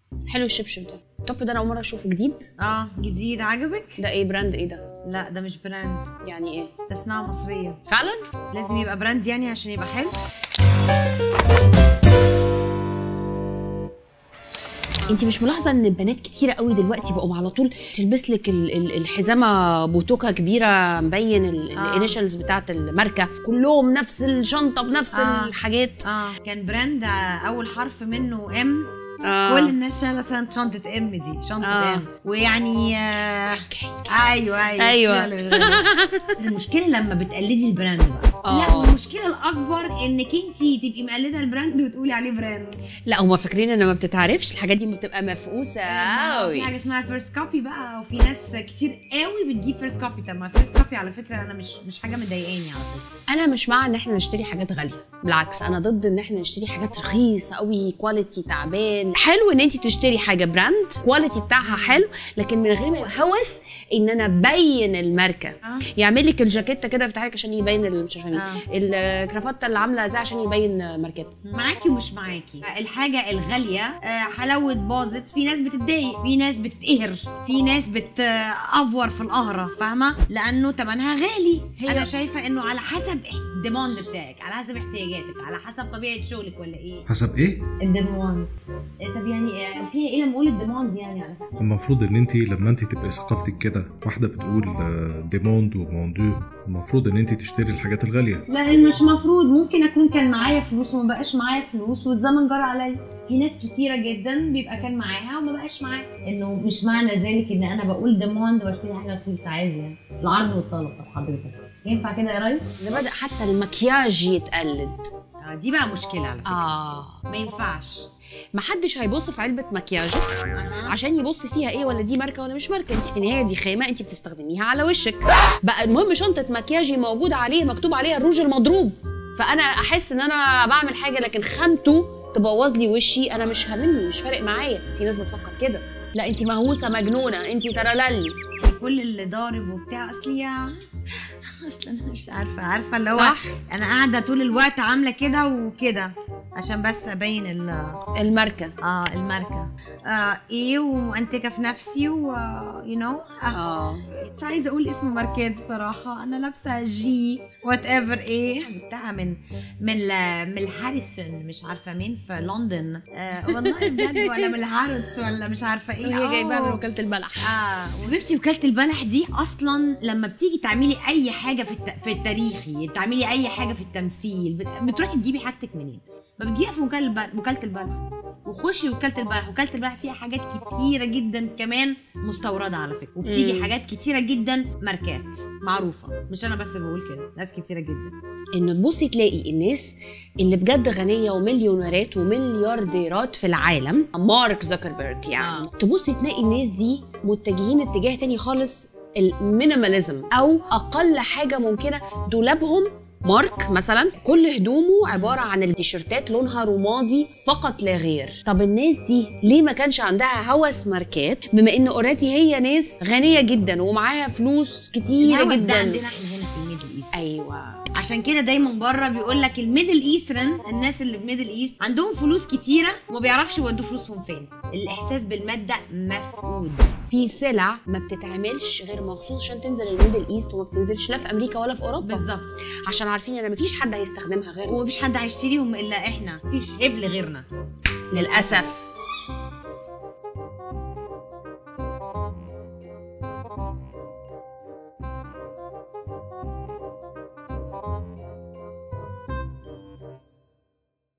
حلو الشبشب ده التوب ده انا اول مره اشوفه جديد اه جديد عجبك ده ايه براند ايه ده لا ده مش براند يعني ايه ده صناعه مصريه فعلا لازم يبقى براند يعني عشان يبقى حلو انت مش ملاحظه ان بنات كتيره قوي دلوقتي بقوا على طول تلبس لك ال- ال- الحزامه بوتوكه كبيره مبين آه. الانيشالز بتاعت الماركه كلهم نفس الشنطه بنفس آه. الحاجات اه كان براند آه، اول حرف منه ام آه. كل الناس شايله سنة شنطه ام دي شنطه آه. ام ويعني آه ايوه ايوه أيوة. الشغل- المشكله لما بتقلدي البراند بقى آه. لا والمشكله الاكبر انك انت تبقي مقلده البراند وتقولي عليه براند لا هم فاكرين ان ما بتتعرفش الحاجات دي بتبقى مفقوسه في قوي حاجه اسمها فيرست كوبي بقى وفي ناس كتير قوي بتجيب فيرست كوبي طب ما فيرست كوبي على فكره انا مش مش حاجه مضايقاني على فكره انا مش مع ان احنا نشتري حاجات غاليه بالعكس انا ضد ان احنا نشتري حاجات رخيصه قوي كواليتي تعبان حلو ان انت تشتري حاجه براند كواليتي بتاعها حلو لكن من غير ما يبقى هوس ان انا ابين الماركه آه. يعمل لك الجاكيته كده يفتح لك عشان يبين ال- مش عارفه مين آه. الكرافته اللي عامله ازاي عشان يبين ماركته معاكي ومش معاكي الحاجة الغالية آه، حلاوة باظت في ناس بتتضايق في ناس بتتقهر في ناس بتأفور في القهرة فاهمة لأنه تمنها غالي هي- أنا شايفة إنه على حسب الديماند بتاعك على حسب احتياجاتك على حسب طبيعة شغلك ولا إيه حسب ايه الديماند طب يعني آه، فيها إيه لما أقول الديماند يعني على فكرة المفروض ان انت لما انت تبقي ثقافتك كده واحده بتقول آه، ديموند وموندو المفروض ان انت تشتري الحاجات الغاليه لا مش مفروض ممكن اكون كان معايا فلوس وما بقاش معايا فلوس والزمن جرى عليا في ناس كتيره جدا بيبقى كان معاها وما بقاش معاها انه مش معنى ذلك ان انا بقول ديماند واشتري حاجه رخيصه عادي يعني العرض والطلب طب حضرتك ينفع كده يا ريس؟ ده بدا حتى المكياج يتقلد آه دي بقى مشكله على فكره اه ما ينفعش محدش هيبص في علبه مكياجك أها. عشان يبص فيها ايه ولا دي ماركه ولا مش ماركه انت في النهايه دي خامه انت بتستخدميها على وشك بقى المهم شنطه مكياجي موجود عليه مكتوب عليها الروج المضروب فانا احس ان انا بعمل حاجه لكن خامته تبوظ لي وشي انا مش هاممني مش فارق معايا في ناس بتفكر كده لا انت مهووسه مجنونه انت ترللي كل اللي ضارب وبتاع اصلي يا اصل انا مش عارفه عارفه اللي هو صح انا قاعده طول الوقت عامله كده وكده عشان بس ابين ال الماركه اه الماركه آه ايه ومنتجه في نفسي و يو نو اه مش عايزه اقول اسم ماركات بصراحه انا لابسه جي وات ايفر ايه جبتها من من ال- من الهاريسون مش عارفه مين في لندن آه والله بجد ولا من الهاروتس ولا مش عارفه ايه وهي جايباها من آه. وكاله البلح اه وبيبتي وكاله البلح دي اصلا لما بتيجي تعملي اي حاجه في الت... في التاريخي بتعملي اي حاجه في التمثيل بت... بتروحي تجيبي حاجتك منين ما بتجيبيها في وكاله البلح وكاله البلح وخشي وكاله البلح وكاله البلح فيها حاجات كتيره جدا كمان مستورده على فكره وبتيجي مم. حاجات كتيره جدا ماركات معروفه مش انا بس اللي بقول كده ناس كتيره جدا انه تبصي تلاقي الناس اللي بجد غنيه ومليونيرات ومليارديرات في العالم مارك زكربيرج يعني آه. تبصي تلاقي الناس دي متجهين اتجاه تاني خالص المينيماليزم او اقل حاجه ممكنه دولابهم مارك مثلا كل هدومه عباره عن التيشيرتات لونها رمادي فقط لا غير طب الناس دي ليه ما كانش عندها هوس ماركات بما ان اوريدي هي ناس غنيه جدا ومعاها فلوس كتيره الهوس ده جدا عندنا احنا هنا في الميدل ايست ايوه عشان كده دايما بره بيقول لك الميدل ايسترن الناس اللي في ميدل ايست عندهم فلوس كتيره وما بيعرفش يودوا فلوسهم فين الاحساس بالماده مفقود في سلع ما بتتعملش غير مخصوص عشان تنزل الميدل ايست وما بتنزلش لا في امريكا ولا في اوروبا بالظبط عشان عارفين ان مفيش حد هيستخدمها غيرنا ومفيش حد هيشتريهم الا احنا مفيش هبل غيرنا للاسف